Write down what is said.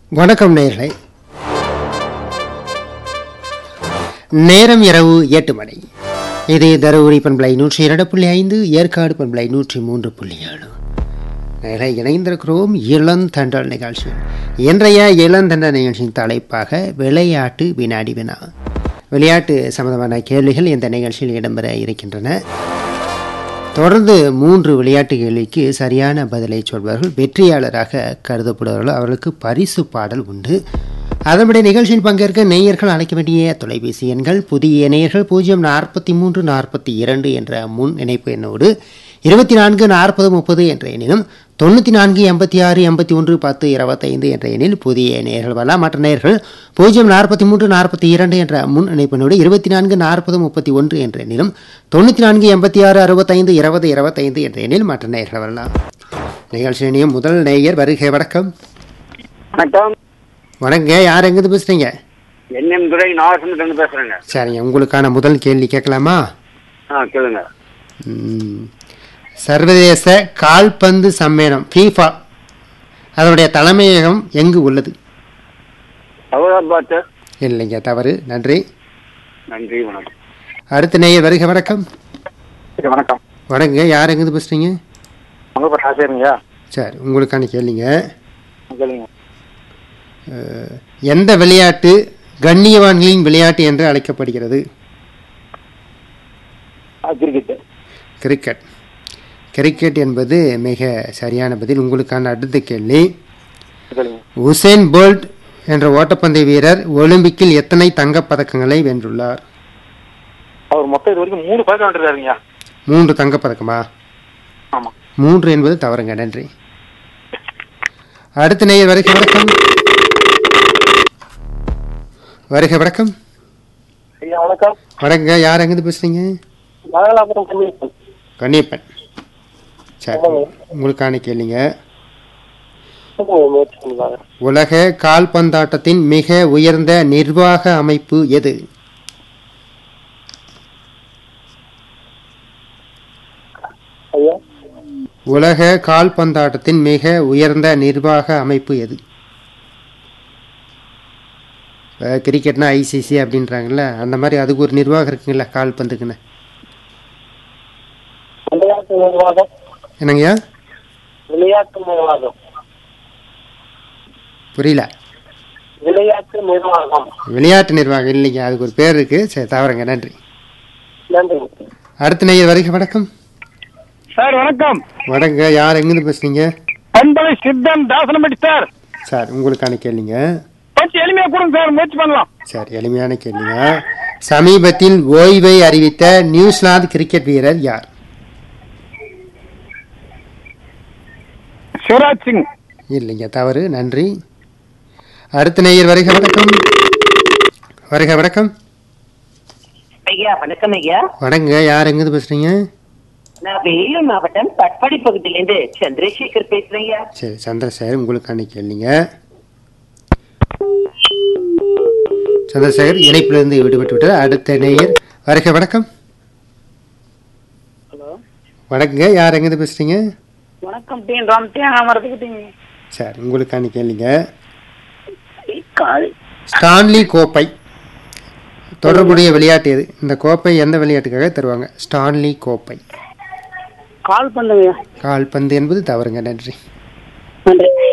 வணக்கம் நேயர்களே நேரம் இரவு எட்டு மணி இது தருமபுரி பண்பலை நூற்றி இரண்டு புள்ளி ஐந்து ஏற்காடு பண்பலை நூற்றி மூன்று புள்ளி ஏழு நேயர்களே இணைந்திருக்கிறோம் இளந்தண்டல் நிகழ்ச்சி இன்றைய இளந்தண்டல் நிகழ்ச்சியின் தலைப்பாக விளையாட்டு வினாடி வினா விளையாட்டு சம்பந்தமான கேள்விகள் இந்த நிகழ்ச்சியில் இடம்பெற இருக்கின்றன தொடர்ந்து மூன்று விளையாட்டு கேள்விக்கு சரியான பதிலை சொல்பவர்கள் வெற்றியாளராக கருதப்படுவார்கள் அவர்களுக்கு பரிசு பாடல் உண்டு அதன்படி நிகழ்ச்சியில் பங்கேற்க நேயர்கள் அழைக்க வேண்டிய தொலைபேசி எண்கள் புதிய நேயர்கள் பூஜ்ஜியம் நாற்பத்தி மூன்று நாற்பத்தி இரண்டு என்ற முன் இணைப்பு எண்ணோடு இருபத்தி நான்கு நாற்பது முப்பது என்ற எண்ணிலும் தொண்ணூற்றி நான்கு எண்பத்தி ஆறு எண்பத்தி ஒன்று பத்து இருபத்தைந்து என்ற எண்ணில் புதிய நேயர்கள் வரலாம் மற்ற நேயர்கள் பூஜ்ஜியம் நாற்பத்தி மூன்று நாற்பத்தி இரண்டு என்ற முன் இணைப்பினோடு இருபத்தி நான்கு நாற்பது முப்பத்தி ஒன்று என்ற எண்ணிலும் தொண்ணூற்றி நான்கு எண்பத்தி ஆறு அறுபத்தைந்து இருபது இருபத்தைந்து என்ற எண்ணில் மற்ற நேயர்கள் வரலாம் நிகழ்ச்சி இணையும் முதல் நேயர் வருகை வணக்கம் வணக்கம் வணங்க யார் எங்கிருந்து பேசுறீங்க என்எம் துரை நாகசமுத்திரம் பேசுறேங்க சரிங்க உங்களுக்கான முதல் கேள்வி கேட்கலாமா ஆ கேளுங்க ம். சர்வதேச கால்பந்து சம்மேளனம் ஃபீஃபா அதனுடைய தலைமையகம் எங்கு உள்ளது அகமதாபாத் இல்லைங்க தவறு நன்றி நன்றி வணக்கம் அடுத்த நேயர் வருக வணக்கம் சரி, வணக்கம் வணங்க யார் எங்கிருந்து பேசுறீங்க உங்க பேர் ஆசிரியருங்கய்யா சரி உங்களுக்கான கேள்விங்க கேளுங்க அஹ், எந்த விளையாட்டு கண்ணியவான்களின் விளையாட்டு என்று அழைக்கப்படுகிறது ஆ கிரிக்கெட் கிரிக்கெட் கிரிக்கெட் என்பது மிக சரியான பதில் உங்களுக்கான அடுத்த கேள்வி கேளுங்க உசேன் போல்ட் என்ற ஓட்டப்பந்தய வீரர் ஒலிம்பிக்கில் எத்தனை தங்கப் பதக்கங்களை வென்றுள்ளார் அவர் மொத்தம் இது வரைக்கும் மூணு பதக்கம் வந்துருக்காருங்கய்யா மூன்று தங்கப் பதக்கமா ஆமா மூன்று என்பது தவறுங்க நன்றி அடுத்த நேயர் வருக வணக்கம் வருக வணக்கம் ஐயா வணக்கம் வணங்க யார் எங்கிருந்து பேசுறீங்க மங்களாபுரம் கம்யூனிஸ்ட் கண்ணியப்பன் சரி உங்களுக்கான கேளுங்க முயற்சி பண்ணுவாங்க உலக கால்பந்தாட்டத்தின் மிக உயர்ந்த நிர்வாக அமைப்பு எது ஐயா உலக கால்பந்தாட்டத்தின் மிக உயர்ந்த நிர்வாக அமைப்பு எது இப்போ கிரிக்கெட்னா ஐசிசி அப்படின்றாங்கல்ல அந்த மாதிரி அதுக்கு ஒரு நிர்வாகம் இருக்குங்களா கால்பந்துக்குன்னு விளையாட்டு நிர்வாகம் என்னங்கய்யா விளையாட்டு நிர்வாகம் புரியல விளையாட்டு நிர்வாகம் விளையாட்டு நிர்வாகம் இல்லைங்க அதுக்கு ஒரு பேர் இருக்கு சரி தவறுங்க நன்றி நன்றி அடுத்த நேயர் வருகை வணக்கம் சார் வணக்கம் வணங்க யார் எங்கிருந்து பேசுறீங்க பண்பலை சித்தன் தாசனமட்டி சார் சார் உங்களுக்கான கேள்விங்க கொஞ்சம் எளிமையா கொடுங்க சார் முயற்சி பண்ணலாம் சரி எளிமையான கேள்விங்க சமீபத்தில் ஓய்வை அறிவித்த நியூசிலாந்து கிரிக்கெட் வீரர் யார் சிவராஜ் சிங் இல்லைங்க தவறு நன்றி அடுத்த நேயர் வருக வணக்கம் வருக வணக்கம் ஐயா வணக்கம் ஐயா வணங்க யார் எங்கிருந்து பேசுறீங்க நான் வேலூர் மாவட்டம் பட்பாடி பகுதியிலிருந்து சந்திரசேகர் பேசுறேன் ஐயா சரி சந்திரசேகர் உங்களுக்கான கேள்விங்க சந்திரசேகர் இணைப்பிலிருந்து விடுபட்டு விட்டார் அடுத்த நேயர் வருக வணக்கம் ஹலோ வணக்கங்க யார் எங்கிருந்து பேசுறீங்க வணக்கம் டீன் ராம் தேங்காய் மரத்துக்கிட்டீங்க சரி உங்களுக்கான கேள்விங்க கால் ஸ்டான்லி கோப்பை தொடர்புடைய விளையாட்டு எது இந்த கோப்பை எந்த விளையாட்டுக்காக தருவாங்க ஸ்டான்லி கோப்பை கால் பண்ணுங்க கால்பந்து என்பது தவறுங்க நன்றி நன்றி